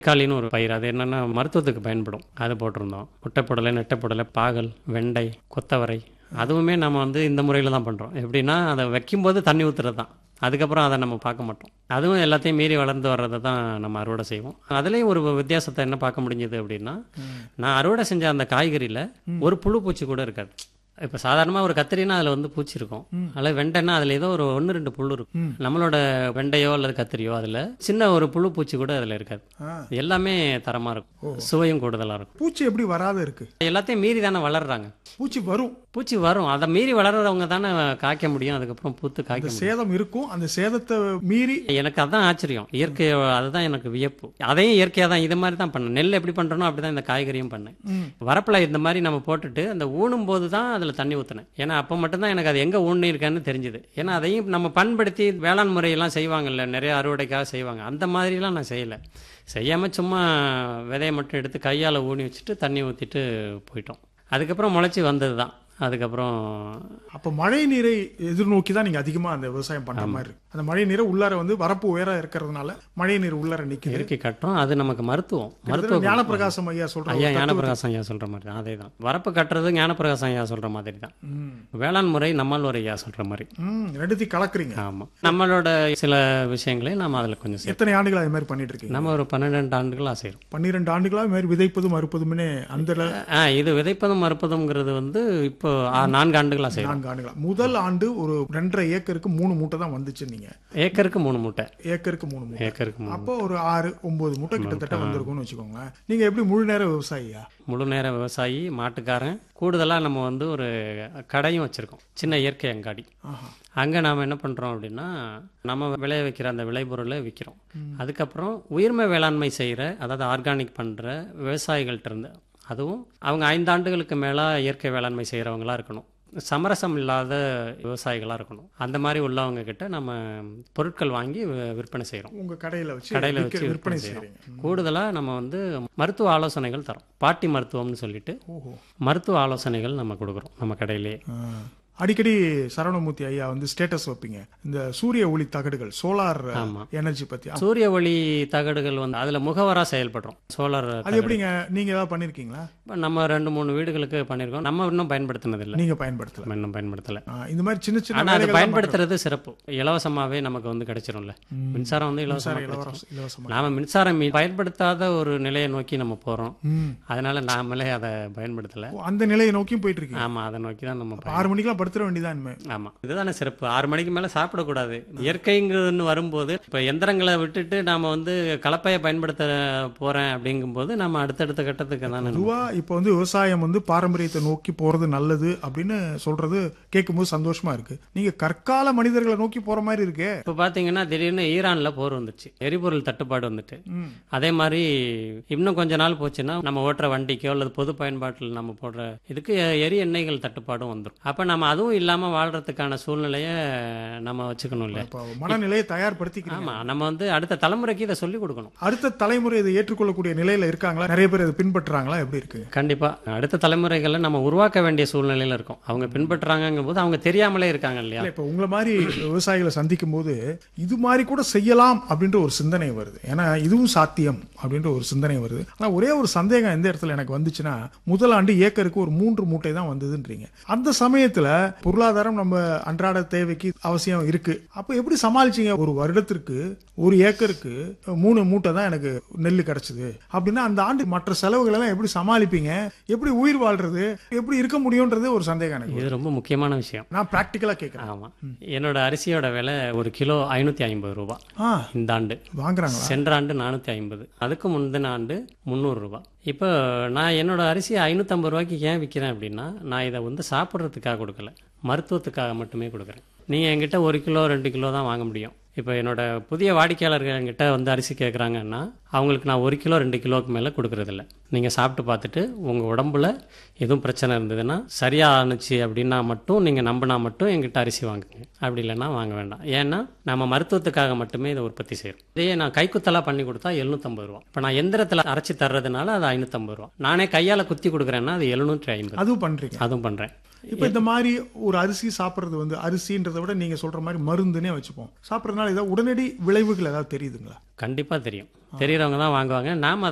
தக்காளின்னு ஒரு பயிர் அது என்னென்னா மருத்துவத்துக்கு பயன்படும் அது போட்டிருந்தோம் முட்டைப்புடலை நெட்டைப்புடலை பாகல் வெண்டை கொத்தவரை அதுவுமே நம்ம வந்து இந்த முறையில் தான் பண்ணுறோம் எப்படின்னா அதை வைக்கும்போது தண்ணி ஊற்றுறது தான் அதுக்கப்புறம் அதை நம்ம பார்க்க மாட்டோம் அதுவும் எல்லாத்தையும் மீறி வளர்ந்து வர்றதை தான் நம்ம அறுவடை செய்வோம் அதுலேயும் ஒரு வித்தியாசத்தை என்ன பார்க்க முடிஞ்சது அப்படின்னா நான் அறுவடை செஞ்ச அந்த காய்கறியில் ஒரு புழு பூச்சி கூட இருக்காது இப்போ சாதாரணமாக ஒரு கத்திரினா அதில் வந்து பூச்சி இருக்கும் அதில் வெண்டைன்னா அதில் ஏதோ ஒரு ஒன்று ரெண்டு புழு இருக்கும் நம்மளோட வெண்டையோ அல்லது கத்திரியோ அதில் சின்ன ஒரு புழு பூச்சி கூட அதில் இருக்காது ஆ. எல்லாமே தரமாக இருக்கும் சுவையும் கூடுதலாக இருக்கும் பூச்சி எப்படி வராத இருக்கு எல்லாத்தையும் மீறி தானே வளர்றாங்க பூச்சி வரும் பூச்சி வரும் அதை மீறி வளர்றவங்க தானே காய்க்க முடியும் அதுக்கப்புறம் பூத்து காய்க்க அந்த முடியும் சேதம் இருக்கும் அந்த சேதத்தை மீறி எனக்கு அதான் ஆச்சரியம் இயற்கை அதுதான் எனக்கு வியப்பு அதையும் இயற்கையாக தான் இது மாதிரி தான் பண்ணேன் நெல் எப்படி பண்ணுறனோ அப்படி தான் இந்த காய்கறியும் பண்ணேன் ம். வரப்பில் இந்த மாதிரி நம்ம போட்டுட்டு அந்த ஊனும் போது தான் அதில் தண்ணி ஊற்றினேன் ஏன்னா அப்போ மட்டும்தான் எனக்கு அது எங்கே ஊனிருக்கேன்னு தெரிஞ்சுது ஏன்னா அதையும் நம்ம பண்படுத்தி வேளாண் முறையெல்லாம் செய்வாங்கல்ல நிறைய அறுவடைக்காக செய்வாங்க அந்த மாதிரிலாம் நான் செய்யலை செய்யாமல் சும்மா விதையை மட்டும் எடுத்து கையால் ஊனி வச்சுட்டு தண்ணி ஊற்றிட்டு போயிட்டோம் அதுக்கப்புறம் முளைச்சி வந்தது தான் அதுக்கப்புறம் அப்ப மழை நீரை எதிர்நோக்கி தான் நீங்க அதிகமா அந்த விவசாயம் பண்ற மாதிரி இருக்கு அந்த மழை நீரை உள்ளார வந்து வரப்பு உயர இருக்கிறதுனால மழை நீர் உள்ளார நிக்குது இயற்கை கட்டுறோம் அது நமக்கு மருத்துவம் கிட்டத்தட்ட மருத்துவ ஞானப்பிரகாசம் ஐயா சொல்ற ஐயா ஒரு ஞானப்பிரகாசம் ஐயா சொல்கிற மாதிரி தான் அதே தான் வரப்பு கட்டுறது ஞானப்பிரகாசம் ஐயா சொல்கிற மாதிரி தான் ம். வேளாண் முறை நம்மால் ஒரு ஐயா சொல்கிற மாதிரி ம் ரெண்டுத்தையும் கலக்குறீங்க ஆமாம் நம்மளோட சில விஷயங்களை நாம் அதில் கொஞ்சம் செய்யணும் எத்தனை ஆண்டுகள் அது மாதிரி பண்ணிட்டு இருக்கீங்க நம்ம ஒரு பன்னிரெண்டு ஆண்டுகளாக செய்கிறோம் பன்னிரெண்டு ஆண்டுகளா இது மாதிரி விதைப்பதும் அறுப்பதும்னு அந்த ஆ இது விதைப்பதும் மறுப்பதுங்கிறது வந்து இப்போ ஆ, நான்கு ஆண்டுகளாக செய்கிறோம் நான்கு ஆண்டுகளா முதல் ஆண்டு ஒரு ரெண்டரை ஏக்கருக்கு மூணு மூட்டை தான் வந்துச்சு நீங்க ஏக்கருக்கு மூணு மூட்டை ஏக்கருக்கு மூணு மூட்டை ஏக்கருக்கு மூணு அப்போ ஒரு ஆறு ஒன்பது மூட்டை கிட்டத்தட்ட வந்திருக்கும்னு வச்சுக்கோங்களேன் நீங்க எப்படி முழு நேர விவசாயியா முழு நேர விவசாயி மாட்டுக்காரன் கூடுதலாக நம்ம வந்து ஒரு கடையும் வச்சுருக்கோம் சின்ன இயற்கை அங்காடி ஆஹா அங்கே நாம் என்ன பண்ணுறோம் அப்படின்னா நம்ம விளைய வைக்கிற அந்த விளைபொருளை விற்கிறோம் அதுக்கப்புறம் உயிர்மை வேளாண்மை செய்கிற அதாவது ஆர்கானிக் பண்ணுற விவசாயிகள்ட்ட இருந்து அதுவும் அவங்க ஐந்தாண்டுகளுக்கு மேலே இயற்கை வேளாண்மை செய்கிறவங்களா இருக்கணும் சமரசம் இல்லாத விவசாயிகளாக இருக்கணும் அந்த மாதிரி உள்ளவங்க கிட்ட நம்ம பொருட்கள் வாங்கி வி- விற்பனை செய்கிறோம் உங்க கடையில வச்சு கடையில் விற்க- வச்சு விற்பனை விற்பனை செய்கிறோம் செய்றீங்க கூடுதலாக நம்ம வந்து மருத்துவ ஆலோசனைகள் தரோம் பாட்டி மருத்துவம்னு சொல்லிட்டு ஓஹோ மருத்துவ ஆலோசனைகள் நம்ம கொடுக்குறோம் நம்ம கடையிலேயே ஆ. அடிக்கடி சரவணமூர்த்தி ஐயா வந்து ஸ்டேட்டஸ் வைப்பீங்க இந்த சூரிய ஒளி தகடுகள் சோலார் ஆமா. எனர்ஜி பத்தி சூரிய ஒளி தகடுகள் வந்து அதில் முகவராக செயல்படுறோம் சோலார் அது எப்படிங்க நீங்க ஏதாவது பண்ணிருக்கீங்களா நம்ம ரெண்டு மூணு வீடுகளுக்கு பண்ணியிருக்கோம் நம்ம இன்னும் பயன்படுத்தினதில்லை நீங்க பயன்படுத்தல நம்ம இன்னும் பயன்படுத்தலை ஆ, இந்த மாதிரி சின்ன சின்ன ஆனால் அது வேலைகள் பயன்படுத்துறது சிறப்பு இலவசமாகவே நமக்கு வந்து கிடைச்சிரும்ல மின்சாரம் வந்து இலவசமாக கிடைச்சிரும் இலவச இலவசமா நாம மின்சாரம் மீ- பயன்படுத்தாத ஒரு நிலையை நோக்கி நம்ம போகிறோம் ம். அதனால நாமளே அதை பயன்படுத்தலை ஓ, அந்த நிலையை நோக்கியும் போயிட்டு இருக்கீங்க ஆமாம் அதை நோக்கி தான் நம்ம பயன் ஆறு மணிக்கெல்லாம் படுத்துற வேண்டியதான் இனிமே ஆமாம் இதுதானே சிறப்பு ஆறு மணிக்கு மேலே சாப்பிடக்கூடாது இயற்கைங்கிறதுன்னு வரும்போது இப்போ எந்திரங்களை விட்டுட்டு நாம் வந்து கலப்பையை பயன்படுத்த போகிறேன் அப்படிங்கும்போது நம்ம அடுத்தடுத்த கட்டத்துக்கு தானே நம்ம- பொதுவா இப்போ வந்து விவசாயம் வந்து பாரம்பரியத்தை நோக்கி போறது நல்லது அப்படின்னு சொல்றது கேட்கும்போது சந்தோஷமா இருக்கு நீங்க கற்கால மனிதர்களை நோக்கி போற மாதிரி இருக்கே இப்போ பார்த்தீங்கன்னா திடீர்னு ஈரானில் போர் வந்துச்சு எரிபொருள் தட்டுப்பாடு வந்துட்டு ம். அதே மாதிரி இன்னும் கொஞ்ச நாள் போச்சுன்னா நம்ம ஓட்டுற வண்டிக்கோ அல்லது பொது பயன்பாட்டில் நம்ம போடுற இதுக்கு எரி எண்ணெய்கள் தட்டுப்பாடும் வந்துடும் அப்போ நம்ம அதுவும் இல்லாமல் வாழ்கிறதுக்கான சூழ்நிலையை நம்ம வச்சுக்கணும் இல்லையா இப்போ மனநிலையை தயார்படுத்திக்கிறீங்க ஆமாம் நம்ம வந்து அடுத்த தலைமுறைக்கு இதை சொல்லிக் கொடுக்கணும் அடுத்த தலைமுறை இதை ஏற்றுக்கொள்ளக்கூடிய நிலையில இருக்காங்களா நிறைய பேர் இதை பின்பற்றுறாங்களா எப்படி இருக்கு கண்டிப்பாக அடுத்த தலைமுறைகளை நம்ம உருவாக்க வேண்டிய சூழ்நிலையில் இருக்கோம் அவங்க பின்பற்றுறாங்கங்கும் போது அவங்க தெரியாமலே இருக்காங்க இல்லையா இல்ல, இப்ப உங்களை மாதிரி விவசாயிகளை சந்திக்கும் போது இது மாதிரி கூட செய்யலாம் அப்படின்ற ஒரு சிந்தனை வருது ஏன்னா இதுவும் சாத்தியம் அப்படின்ற ஒரு சிந்தனை வருது ஆனா ஒரே ஒரு சந்தேகம் எந்த இடத்துல எனக்கு வந்துச்சுன்னா முதல் ஆண்டு ஏக்கருக்கு ஒரு மூன்று மூட்டை தான் வந்ததுன்றீங்க அந்த சமயத்துல பொருளாதாரம் நம்ம அன்றாட தேவைக்கு அவசியம் இருக்கு அப்ப எப்படி சமாளிச்சீங்க ஒரு வருடத்திற்கு ஒரு ஏக்கருக்கு மூணு மூட்டை தான் எனக்கு நெல் கிடைச்சது அப்படின்னா அந்த ஆண்டு மற்ற செலவுகள் எல்லாம் எப்படி சமாளிப்பீங்க எப்படி உயிர் வாழ்றது எப்படி இருக்க முடியும்ன்றது ஒரு சந்தேகம் எனக்கு இது ரொம்ப முக்கியமான விஷயம் நான் பிராக்டிக்கலா கேட்கறேன் ஆமாம் என்னோட அரிசியோட விலை ஒரு கிலோ ஐநூற்றி ஐம்பது ரூபா ஆ இந்த ஆண்டு வாங்குறாங்களா சென்ற ஆண்டு நானூற்றி ஐம்பது அதுக்கு முந்தின ஆண்டு முந்நூறு ரூபா இப்போ நான் என்னோட அரிசி ஐநூற்றம்பது ரூபாய்க்கு ஏன் விற்கிறேன் அப்படின்னா நான் இதை வந்து சாப்பிட்றதுக்காக கொடுக்கல மருத்துவத்துக்காக மட்டுமே கொடுக்குறேன் நீங்கள் என்கிட்ட ஒரு கிலோ ரெண்டு கிலோ தான் வாங்க முடியும் இப்போ என்னோட புதிய வாடிக்கையாளர்கள் என்கிட்ட வந்து அரிசி கேட்குறாங்கன்னா அவங்களுக்கு நான் ஒரு கிலோ ரெண்டு கிலோவுக்கு மேலே கொடுக்கறதில்ல நீங்கள் சாப்பிட்டு பார்த்துட்டு உங்கள் உடம்புல எதுவும் பிரச்சனை இருந்ததுன்னா சரியாக ஆணுச்சு அப்படின்னா மட்டும் நீங்கள் நம்பினா மட்டும் எங்கிட்ட அரிசி வாங்குங்க அப்படி இல்லைன்னா வாங்க வேண்டாம் ஏன்னா நம்ம மருத்துவத்துக்காக மட்டுமே இதை உற்பத்தி செய்கிறோம் இதையே நான் கைக்குத்தலாக பண்ணி கொடுத்தா எழுநூற்றம்பது ரூபா இப்போ நான் எந்திரத்தில் அரைச்சி தர்றதுனால அது ஐநூற்றம்பது ரூபா நானே கையால் குத்தி கொடுக்குறேன்னா அது எழுநூற்றி ஐம்பது அதுவும் பண்றீங்க அதுவும் பண்ணுறேன் இப்போ இந்த மாதிரி ஒரு அரிசி சாப்பிட்றது வந்து அரிசின்றதை விட நீங்க சொல்ற மாதிரி மருந்துனே வச்சுப்போம் சாப்பிட்றதுனால ஏதாவது உடனடி விளைவுகள் ஏதாவது தெரியுதுங்களா கண்டிப்பாக தெரியும் தெரியறவங்க தான் வாங்குவாங்க நாம்